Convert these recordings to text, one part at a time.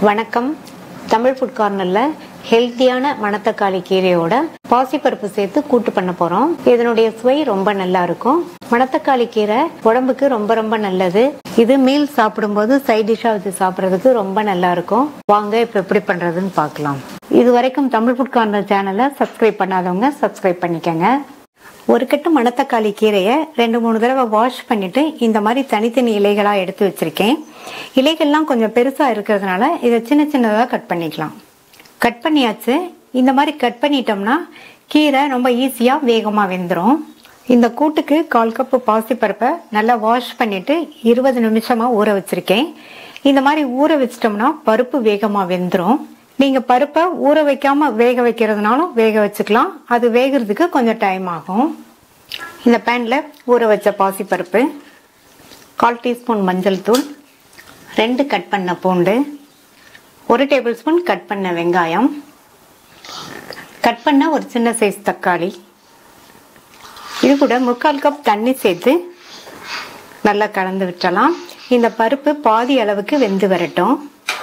வணக்கம் தமிழ் ஃபுட் கார்னரில் ஹெல்த்தியான மணத்தக்காளி கீரையோட பாசிப்பருப்பு சேர்த்து கூட்டு பண்ண போறோம் இதனுடைய சுவை ரொம்ப நல்லா இருக்கும் மணத்தக்காளி கீரை உடம்புக்கு ரொம்ப ரொம்ப நல்லது இது மீல் சாப்பிடும்போது சைட் டிஷ்ஷா வச்சு சாப்பிட்றதுக்கு ரொம்ப நல்லா இருக்கும் வாங்க இப்போ எப்படி பண்றதுன்னு பார்க்கலாம் இது வரைக்கும் தமிழ் ஃபுட் கார்னர் சேனலை சப்ஸ்கிரைப் பண்ணாதவங்க சப்ஸ்கிரைப் பண்ணிக்கங்க ஒரு கட்டு மணத்தக்காளி கீரையை ரெண்டு மூணு தடவை வாஷ் பண்ணிட்டு இந்த மாதிரி தனித்தனி இலைகளா எடுத்து வச்சிருக்கேன் இலைகள்லாம் கொஞ்சம் பெருசா இருக்கிறதுனால இதை சின்ன சின்னதாக கட் பண்ணிக்கலாம் கட் பண்ணியாச்சு இந்த மாதிரி கட் பண்ணிட்டோம்னா கீரை ரொம்ப ஈஸியா வேகமா வெந்துடும் இந்த கூட்டுக்கு கால் கப்பு பாசிப்பருப்பை நல்லா வாஷ் பண்ணிட்டு இருபது நிமிஷமா ஊற வச்சிருக்கேன் இந்த மாதிரி ஊற வச்சிட்டோம்னா பருப்பு வேகமா வெந்துடும் நீங்க பருப்பை ஊற வைக்காம வேக வைக்கிறதுனாலும் வேக வச்சுக்கலாம் அது வேகிறதுக்கு கொஞ்சம் டைம் ஆகும் இந்த பேன்ல ஊற வச்ச பாசி பருப்பு கால் டீஸ்பூன் மஞ்சள் தூள் ரெண்டு கட் பண்ண பூண்டு ஒரு டேபிள் ஸ்பூன் கட் பண்ண வெங்காயம் கட் பண்ண ஒரு சின்ன சைஸ் தக்காளி இது கூட முக்கால் கப் தண்ணி சேர்த்து நல்லா கலந்து விட்டுறலாம் இந்த பருப்பு பாதி அளவுக்கு வெந்து வரட்டும்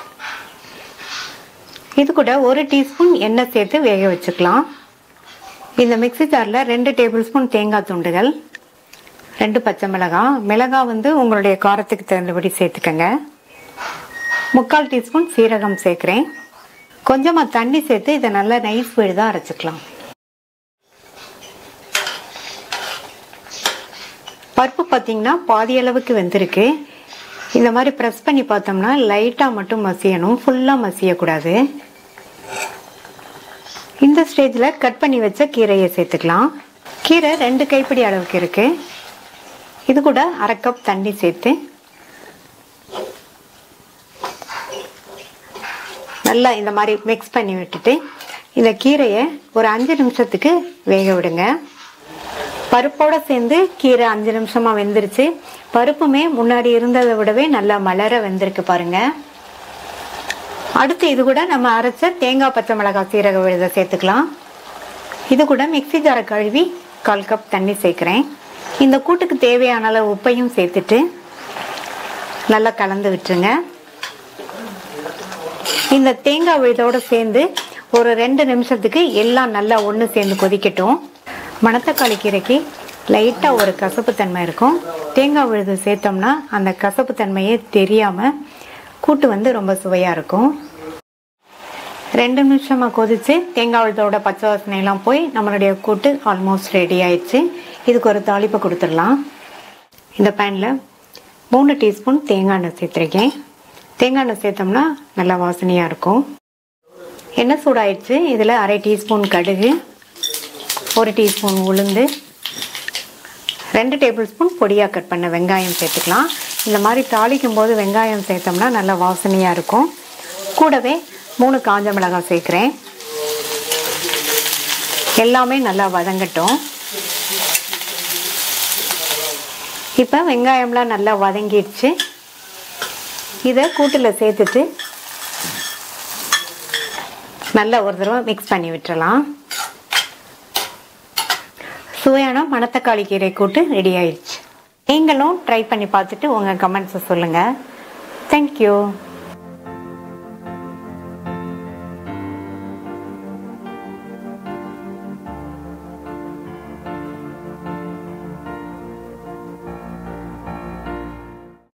இது கூட ஒரு டீஸ்பூன் எண்ணெய் சேர்த்து வேக வச்சுக்கலாம் இந்த மிக்ஸி ஜாரில் ரெண்டு டேபிள் ஸ்பூன் தேங்காய் துண்டுகள் ரெண்டு பச்சை மிளகாய் மிளகாய் வந்து உங்களுடைய காரத்துக்கு தகுந்தபடி சேர்த்துக்கங்க முக்கால் டீஸ்பூன் சீரகம் சேர்க்குறேன் கொஞ்சமாக தண்ணி சேர்த்து இதை நல்லா நைஸ் விழுதாக அரைச்சிக்கலாம் பருப்பு பார்த்தீங்கன்னா பாதி அளவுக்கு வெந்திருக்கு இந்த மாதிரி ப்ரெஸ் பண்ணி பார்த்தோம்னா லைட்டாக மட்டும் மசியணும் ஃபுல்லாக மசியக்கூடாது இந்த ஸ்டேஜில் கட் பண்ணி வச்ச கீரையை சேர்த்துக்கலாம் கீரை ரெண்டு கைப்பிடி அளவுக்கு இருக்கு இது கூட அரை கப் தண்ணி சேர்த்து நல்லா இந்த மாதிரி மிக்ஸ் பண்ணி விட்டுட்டு இந்த கீரையை ஒரு அஞ்சு நிமிஷத்துக்கு வேக விடுங்க பருப்போட சேர்ந்து கீரை அஞ்சு நிமிஷமா வெந்துருச்சு பருப்புமே முன்னாடி இருந்ததை விடவே நல்லா மலர வெந்திருக்கு பாருங்க அடுத்து இது கூட நம்ம அரைச்ச தேங்காய் பச்சை மிளகாய் சீரக விழுத சேர்த்துக்கலாம் இது கூட மிக்ஸி ஜாரை கழுவி கால் கப் தண்ணி சேர்க்குறேன் இந்த கூட்டுக்கு தேவையான அளவு உப்பையும் சேர்த்துட்டு நல்லா கலந்து விட்டுருங்க இந்த தேங்காய் விழுதோட சேர்ந்து ஒரு ரெண்டு நிமிஷத்துக்கு எல்லாம் நல்லா ஒன்று சேர்ந்து கொதிக்கட்டும் மணத்தக்காளி கீரைக்கு லைட்டாக ஒரு கசப்பு தன்மை இருக்கும் தேங்காய் விழுது சேர்த்தோம்னா அந்த கசப்பு தன்மையே தெரியாமல் கூட்டு வந்து ரொம்ப சுவையாக இருக்கும் ரெண்டு நிமிஷமாக கொதிச்சு தேங்காய் விழுதோட பச்சை வாசனையெல்லாம் போய் நம்மளுடைய கூட்டு ஆல்மோஸ்ட் ரெடி ஆயிடுச்சு இதுக்கு ஒரு தாளிப்பை கொடுத்துடலாம் இந்த பேனில் மூணு டீஸ்பூன் தேங்காய் எண்ணெய் சேர்த்துருக்கேன் தேங்காய் எண்ணெய் சேர்த்தோம்னா நல்லா வாசனையாக இருக்கும் எண்ணெய் சூடாயிடுச்சு இதில் அரை டீஸ்பூன் கடுகு ஒரு டீஸ்பூன் உளுந்து ரெண்டு டேபிள் ஸ்பூன் பொடியாக கட் பண்ண வெங்காயம் சேர்த்துக்கலாம் இந்த மாதிரி தாளிக்கும் போது வெங்காயம் சேர்த்தோம்னா நல்லா வாசனையாக இருக்கும் கூடவே மூணு காஞ்ச மிளகாய் சேர்க்குறேன் எல்லாமே நல்லா வதங்கட்டும் இப்போ வெங்காயம்லாம் நல்லா வதங்கிடுச்சு இதை கூட்டில் சேர்த்துட்டு நல்லா ஒரு தடவை மிக்ஸ் பண்ணி விட்டுறலாம் சுவையான மணத்தக்காளி கீரை கூட்டு ரெடி ஆயிடுச்சு நீங்களும் ட்ரை பண்ணி பார்த்துட்டு உங்கள் கமெண்ட்ஸை சொல்லுங்கள் தேங்க்யூ